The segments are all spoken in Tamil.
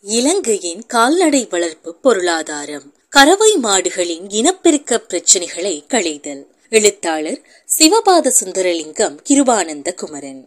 இலங்கையின் கால்நடை வளர்ப்பு பொருளாதாரம் கறவை மாடுகளின் இனப்பெருக்க பிரச்சினைகளை களைதல் எழுத்தாளர் சிவபாத சுந்தரலிங்கம் கிருபானந்த குமரன்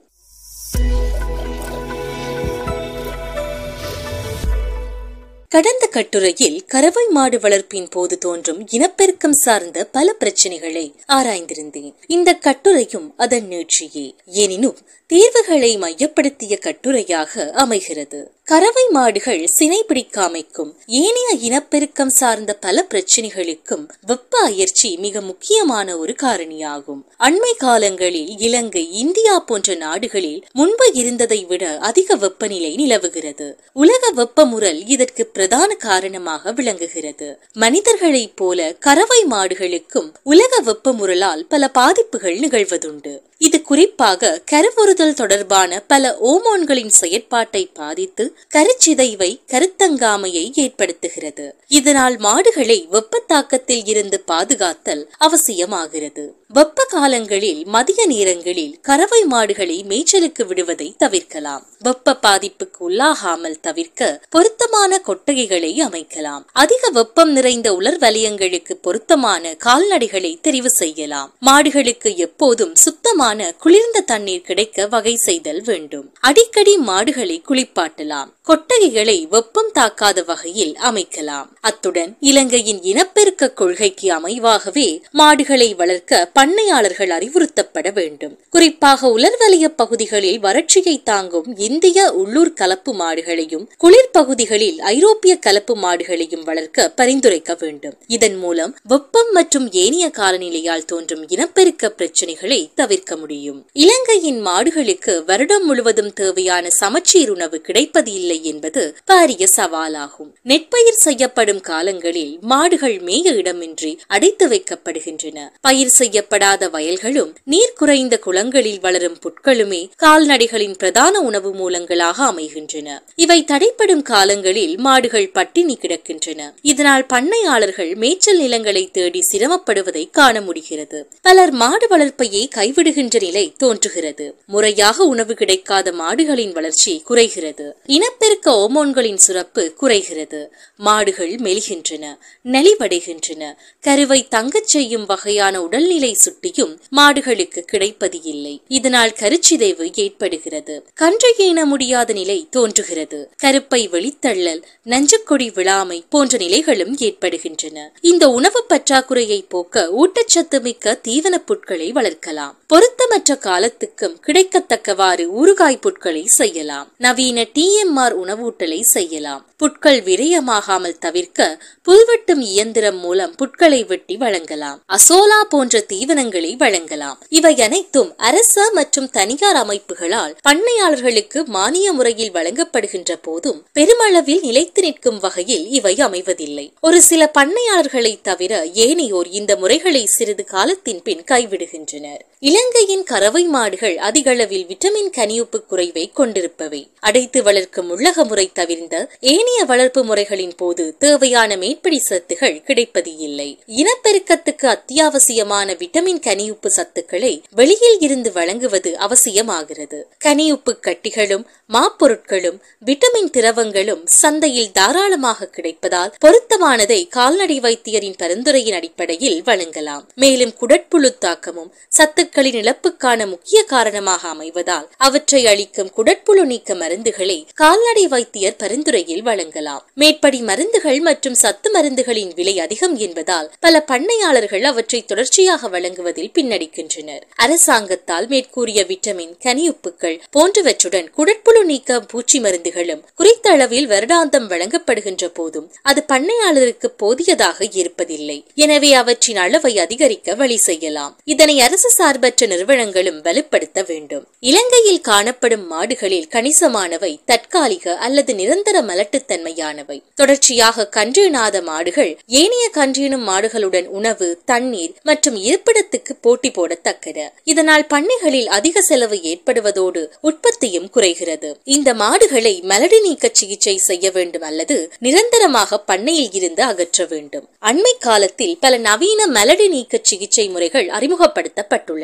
கடந்த கட்டுரையில் கறவை மாடு வளர்ப்பின் போது தோன்றும் இனப்பெருக்கம் சார்ந்த பல பிரச்சனைகளை ஆராய்ந்திருந்தேன் இந்த கட்டுரையும் அதன் நீட்சியே எனினும் தீர்வுகளை மையப்படுத்திய கட்டுரையாக அமைகிறது கறவை மாடுகள் சினை பிடிக்காமைக்கும் ஏனைய இனப்பெருக்கம் சார்ந்த பல பிரச்சனைகளுக்கும் வெப்ப அயற்சி மிக முக்கியமான ஒரு காரணியாகும் அண்மை காலங்களில் இலங்கை இந்தியா போன்ற நாடுகளில் முன்பு இருந்ததை விட அதிக வெப்பநிலை நிலவுகிறது உலக வெப்பமுறல் இதற்கு பிரதான காரணமாக விளங்குகிறது மனிதர்களைப் போல கறவை மாடுகளுக்கும் உலக வெப்பமுறலால் பல பாதிப்புகள் நிகழ்வதுண்டு இது குறிப்பாக கருவுறுதல் தொடர்பான பல ஓமோன்களின் செயற்பாட்டை பாதித்து கருச்சிதைவை கருத்தங்காமையை ஏற்படுத்துகிறது இதனால் மாடுகளை வெப்ப தாக்கத்தில் இருந்து பாதுகாத்தல் அவசியமாகிறது வெப்ப காலங்களில் மதிய நேரங்களில் கறவை மாடுகளை மேய்ச்சலுக்கு விடுவதை தவிர்க்கலாம் வெப்ப பாதிப்புக்கு உள்ளாகாமல் தவிர்க்க பொருத்தமான கொட்டகைகளை அமைக்கலாம் அதிக வெப்பம் நிறைந்த உலர் வலயங்களுக்கு பொருத்தமான கால்நடைகளை தெரிவு செய்யலாம் மாடுகளுக்கு எப்போதும் சுத்தமான குளிர்ந்த தண்ணீர் கிடைக்க வகை செய்தல் வேண்டும் அடிக்கடி மாடுகளை குளிப்பாட்டலாம் கொட்டகைகளை வெப்பம் தாக்காத வகையில் அமைக்கலாம் அத்துடன் இலங்கையின் இனப்பெருக்க கொள்கைக்கு அமைவாகவே மாடுகளை வளர்க்க பண்ணையாளர்கள் அறிவுறுத்தப்பட வேண்டும் குறிப்பாக உலர்வலய பகுதிகளில் வறட்சியை தாங்கும் இந்திய உள்ளூர் கலப்பு மாடுகளையும் குளிர் பகுதிகளில் ஐரோப்பிய கலப்பு மாடுகளையும் வளர்க்க பரிந்துரைக்க வேண்டும் இதன் மூலம் வெப்பம் மற்றும் ஏனைய காலநிலையால் தோன்றும் இனப்பெருக்க பிரச்சனைகளை தவிர்க்க முடியும் இலங்கையின் மாடுகளுக்கு வருடம் முழுவதும் தேவையான சமச்சீர் உணவு கிடைப்பது இல்லை என்பது பாரிய சவாலாகும் நெற்பயிர் செய்யப்படும் காலங்களில் மாடுகள் மேய இடமின்றி அடைத்து வைக்கப்படுகின்றன பயிர் செய்யப்படாத வயல்களும் நீர் குறைந்த குளங்களில் வளரும் புட்களுமே கால்நடைகளின் பிரதான உணவு மூலங்களாக அமைகின்றன இவை தடைப்படும் காலங்களில் மாடுகள் பட்டினி கிடக்கின்றன இதனால் பண்ணையாளர்கள் மேய்ச்சல் நிலங்களை தேடி சிரமப்படுவதை காண முடிகிறது பலர் மாடு வளர்ப்பையே கைவிடுகின்ற நிலை தோன்றுகிறது முறையாக உணவு கிடைக்காத மாடுகளின் வளர்ச்சி குறைகிறது இனப்பெருக்க ஓமோன்களின் சுரப்பு குறைகிறது மாடுகள் மெலிகின்றன நெளிவடைகின்றன கருவை தங்கச் செய்யும் வகையான உடல்நிலை சுட்டியும் மாடுகளுக்கு கிடைப்பது இல்லை இதனால் கருச்சிதைவு ஏற்படுகிறது கன்று ஈன முடியாத நிலை தோன்றுகிறது கருப்பை வெளித்தள்ளல் நஞ்சுக்கொடி விழாமை போன்ற நிலைகளும் ஏற்படுகின்றன இந்த உணவு பற்றாக்குறையை போக்க ஊட்டச்சத்து மிக்க தீவன புட்களை வளர்க்கலாம் பொருத்தமற்ற காலத்துக்கும் கிடைக்கத்தக்கவாறு ஊறுகாய் புட்களை செய்யலாம் நவீன டிஎம்ஆர் உணவூட்டலை செய்யலாம் புட்கள் விரயமாகாமல் தவிர்க்க புல்வெட்டும் இயந்திரம் மூலம் புட்களை வெட்டி வழங்கலாம் அசோலா போன்ற தீவனங்களை வழங்கலாம் இவை அனைத்தும் அரச மற்றும் தனியார் அமைப்புகளால் பண்ணையாளர்களுக்கு மானிய முறையில் வழங்கப்படுகின்ற போதும் பெருமளவில் நிலைத்து நிற்கும் வகையில் இவை அமைவதில்லை ஒரு சில பண்ணையாளர்களை தவிர ஏனையோர் இந்த முறைகளை சிறிது காலத்தின் பின் கைவிடுகின்றனர் இலங்கையின் கறவை மாடுகள் அதிகளவில் விட்டமின் கனியுப்பு குறைவை கொண்டிருப்பவை அடைத்து வளர்க்கும் உள்ளக முறை தவிர்ந்த ஏனைய வளர்ப்பு முறைகளின் போது தேவையான மேற்படி சத்துகள் கிடைப்பது இல்லை இனப்பெருக்கத்துக்கு அத்தியாவசியமான விட்டமின் கனியுப்பு சத்துக்களை வெளியில் இருந்து வழங்குவது அவசியமாகிறது கனியுப்பு கட்டிகளும் மாப்பொருட்களும் விட்டமின் திரவங்களும் சந்தையில் தாராளமாக கிடைப்பதால் பொருத்தமானதை கால்நடை வைத்தியரின் பரிந்துரையின் அடிப்படையில் வழங்கலாம் மேலும் குடற்புழு தாக்கமும் சத்துக்களின் இழப்புக்கான முக்கிய காரணமாக அமைவதால் அவற்றை அளிக்கும் குடற்புழு நீக்க மருந்துகளை கால்நடை வைத்தியர் பரிந்துரையில் வழங்கலாம் மேற்படி மருந்துகள் மற்றும் சத்து மருந்துகளின் விலை அதிகம் என்பதால் பல பண்ணையாளர்கள் அவற்றை தொடர்ச்சியாக வழங்குவதில் பின்னடிக்கின்றனர் அரசாங்கத்தால் மேற்கூறிய விட்டமின் கனியுப்புக்கள் போன்றவற்றுடன் குடற்புழு நீக்க பூச்சி மருந்துகளும் குறித்த அளவில் வருடாந்தம் வழங்கப்படுகின்ற போதும் அது பண்ணையாளருக்கு போதியதாக இருப்பதில்லை எனவே அவற்றின் அளவை அதிகரிக்க வழி செய்யலாம் இதனை அரசு சார்பற்ற நிறுவனங்களும் வலுப்படுத்த வேண்டும் இலங்கையில் காணப்படும் மாடுகளில் கணிசமானவை தற்காலிக அல்லது நிரந்தர மலட்டுத்தன்மையானவை தொடர்ச்சியாக கன்றினாத மாடுகள் ஏனைய கன்றினும் மாடுகளுடன் உணவு தண்ணீர் மற்றும் இருப்பிடத்துக்கு போட்டி போடத்தக்கன இதனால் பண்ணைகளில் அதிக செலவு ஏற்படுவதோடு உற்பத்தியும் குறைகிறது இந்த மாடுகளை மலடு நீக்க சிகிச்சை செய்ய வேண்டும் அல்லது நிரந்தரமாக பண்ணையில் இருந்து அகற்ற வேண்டும் அண்மை காலத்தில் பல நவீன மலடு நீக்க சிகிச்சை முறைகள் அறிமுகப்படுத்தப்பட்டுள்ளன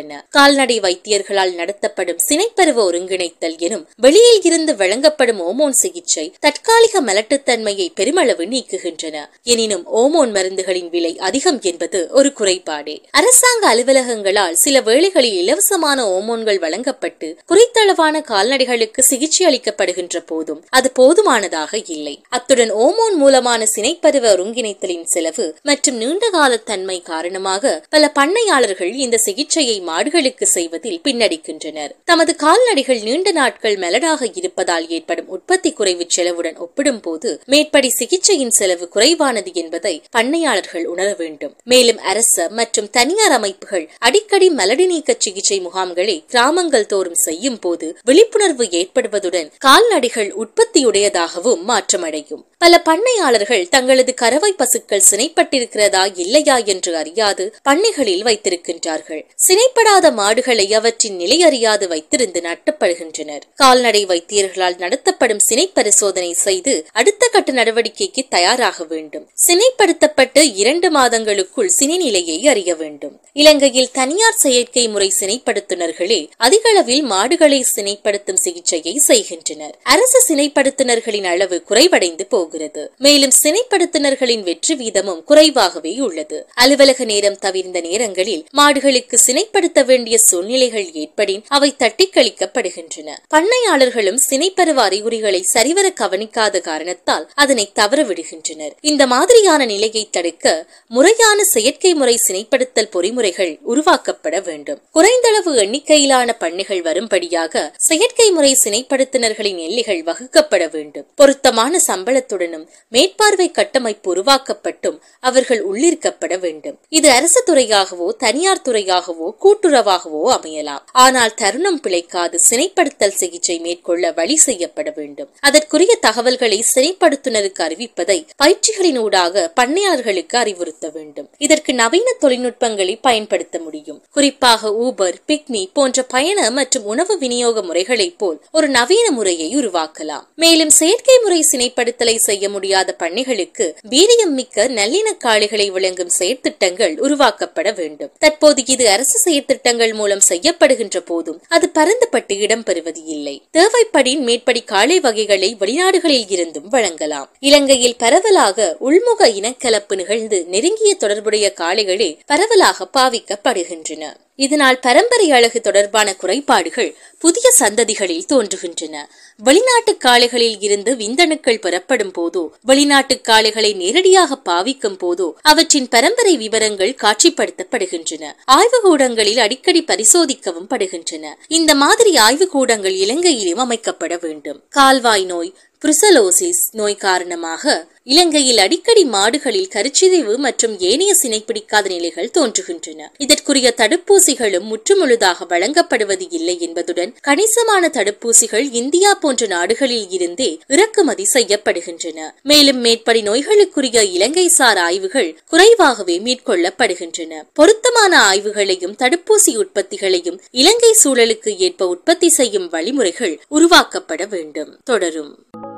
உள்ளன கால்நடை வைத்தியர்களால் நடத்தப்படும் சினைப்பருவ ஒருங்கிணைத்தல் எனும் வெளியில் இருந்து வழங்கப்படும் ஓமோன் சிகிச்சை தற்காலிக மலட்டுத்தன்மையை பெருமளவு நீக்குகின்றன எனினும் ஓமோன் மருந்துகளின் விலை அதிகம் என்பது ஒரு குறைபாடே அரசாங்க அலுவலகங்களால் சில வேளைகளில் இலவசமான ஓமோன்கள் வழங்கப்பட்டு குறித்தளவான கால்நடைகளுக்கு சிகிச்சை அளிக்கப்படுகின்ற போதும் அது போதுமானதாக இல்லை அத்துடன் ஓமோன் மூலமான சினைப்பருவ ஒருங்கிணைத்தலின் செலவு மற்றும் நீண்டகால தன்மை காரணமாக பல பண்ணையாளர்கள் இந்த சிகிச்சையை மாடுகளுக்கு செய்வதில் பின்னடிக்கின்றனர் தமது கால்நடைகள் நீண்ட நாட்கள் மெலடாக இருப்பதால் ஏற்படும் உற்பத்தி குறைவு செலவுடன் ஒப்பிடும்போது மேற்படி சிகிச்சையின் செலவு குறைவானது என்பதை பண்ணையாளர்கள் உணர வேண்டும் மேலும் அரச மற்றும் தனியார் அமைப்புகள் அடிக்கடி மலடி நீக்க சிகிச்சை முகாம்களை கிராமங்கள் தோறும் செய்யும் போது விழிப்புணர்வு ஏற்படுவதுடன் கால்நடைகள் உற்பத்தியுடையதாகவும் மாற்றமடையும் பல பண்ணையாளர்கள் தங்களது கறவை பசுக்கள் சினைப்பட்டிருக்கிறதா இல்லையா என்று அறியாது பண்ணைகளில் வைத்திருக்கின்றார்கள் சினைப்படாத மாடுகளை அவற்றின் நிலை அறியாது வைத்திருந்து நட்டப்படுகின்றனர் கால்நடை வைத்தியர்களால் நடத்தப்படும் சினை பரிசோதனை செய்து அடுத்த கட்ட நடவடிக்கைக்கு தயாராக வேண்டும் சினைப்படுத்தப்பட்டு இரண்டு மாதங்களுக்குள் சினை நிலையை அறிய வேண்டும் இலங்கையில் தனியார் செயற்கை முறை சினைப்படுத்துனர்களே அதிகளவில் மாடுகளை சினைப்படுத்தும் சிகிச்சையை செய்கின்றனர் அரசு சினைப்படுத்துனர்களின் அளவு குறைவடைந்து போகிறது மேலும் சினைப்படுத்துனர்களின் வெற்றி வீதமும் குறைவாகவே உள்ளது அலுவலக நேரம் தவிர்ந்த நேரங்களில் மாடுகளுக்கு சினைப்படுத்த வேண்டிய சூழ்நிலைகள் ஏற்படின் அவை தட்டி கழிக்கப்படுகின்றன பண்ணையாளர்களும் சினைப்பருவ அறிகுறிகளை சரிவர கவனிக்காத காரணத்தால் அதனை தவறவிடுகின்றனர் இந்த மாதிரியான நிலையை தடுக்க முறையான செயற்கை முறை சினைப்படுத்தல் பொறிமுறைகள் உருவாக்கப்பட வேண்டும் குறைந்தளவு எண்ணிக்கையிலான பண்ணைகள் வரும்படியாக செயற்கை முறை சினைப்படுத்தினர்களின் எல்லைகள் வகுக்கப்பட வேண்டும் பொருத்தமான சம்பளத்துடனும் மேற்பார்வை கட்டமைப்பு உருவாக்கப்பட்டும் அவர்கள் உள்ளிருக்கப்பட வேண்டும் இது அரசு துறையாகவோ தனியார் துறையாகவோ கூட்டுறவாகவோ அமையலாம் ஆனால் தருணம் பிழைக்காது சினைப்படுத்தல் சிகிச்சை மேற்கொள்ள வழி செய்யப்பட வேண்டும் அதற்குரிய தகவல்களை சினைப்படுத்துனருக்கு அறிவிப்பதை பயிற்சிகளின் ஊடாக பண்ணையாளர்களுக்கு அறிவுறுத்த வேண்டும் இதற்கு நவீன தொழில்நுட்பங்களை பயன்படுத்த முடியும் குறிப்பாக ஊபர் பிக்மி போன்ற பயண மற்றும் உணவு விநியோக முறைகளைப் போல் ஒரு நவீன முறையை உருவாக்கலாம் மேலும் செயற்கை முறை சினைப்படுத்தலை செய்ய முடியாத பண்ணைகளுக்கு வீரியம் மிக்க நல்லின காளைகளை வழங்கும் செயற்திட்டங்கள் உருவாக்கப்பட வேண்டும் தற்போது இது அரசு செயற்திட்டங்கள் மூலம் செய்யப்படுகின்ற போதும் அது பரந்துபட்டு இடம்பெறுவது இல்லை தேவைப்படின் மேற்படி காளை வகைகளை வெளிநாடுகளில் இருந்தும் வழங்கலாம் இலங்கையில் பரவலாக உள்முக இனக்கலப்பு நிகழ்ந்து நெருங்கிய தொடர்புடைய காளைகளே பரவலாக பாவிக்கப்படுகின்றன இதனால் பரம்பரை அழகு தொடர்பான குறைபாடுகள் புதிய சந்ததிகளில் தோன்றுகின்றன வெளிநாட்டு காளைகளில் இருந்து விந்தணுக்கள் பெறப்படும் போதோ வெளிநாட்டு காளைகளை நேரடியாக பாவிக்கும் போதோ அவற்றின் பரம்பரை விவரங்கள் காட்சிப்படுத்தப்படுகின்றன ஆய்வுக்கூடங்களில் அடிக்கடி பரிசோதிக்கவும் படுகின்றன இந்த மாதிரி ஆய்வுக்கூடங்கள் இலங்கையிலும் அமைக்கப்பட வேண்டும் கால்வாய் நோய் புருசலோசிஸ் நோய் காரணமாக இலங்கையில் அடிக்கடி மாடுகளில் கருச்சிதைவு மற்றும் ஏனைய சினைப்பிடிக்காத நிலைகள் தோன்றுகின்றன இதற்குரிய தடுப்பூசிகளும் முற்றுமுழுதாக வழங்கப்படுவது இல்லை என்பதுடன் கணிசமான தடுப்பூசிகள் இந்தியா போன்ற நாடுகளில் இருந்தே இறக்குமதி செய்யப்படுகின்றன மேலும் மேற்படி நோய்களுக்குரிய இலங்கை சார் ஆய்வுகள் குறைவாகவே மேற்கொள்ளப்படுகின்றன பொருத்தமான ஆய்வுகளையும் தடுப்பூசி உற்பத்திகளையும் இலங்கை சூழலுக்கு ஏற்ப உற்பத்தி செய்யும் வழிமுறைகள் உருவாக்கப்பட வேண்டும் தொடரும்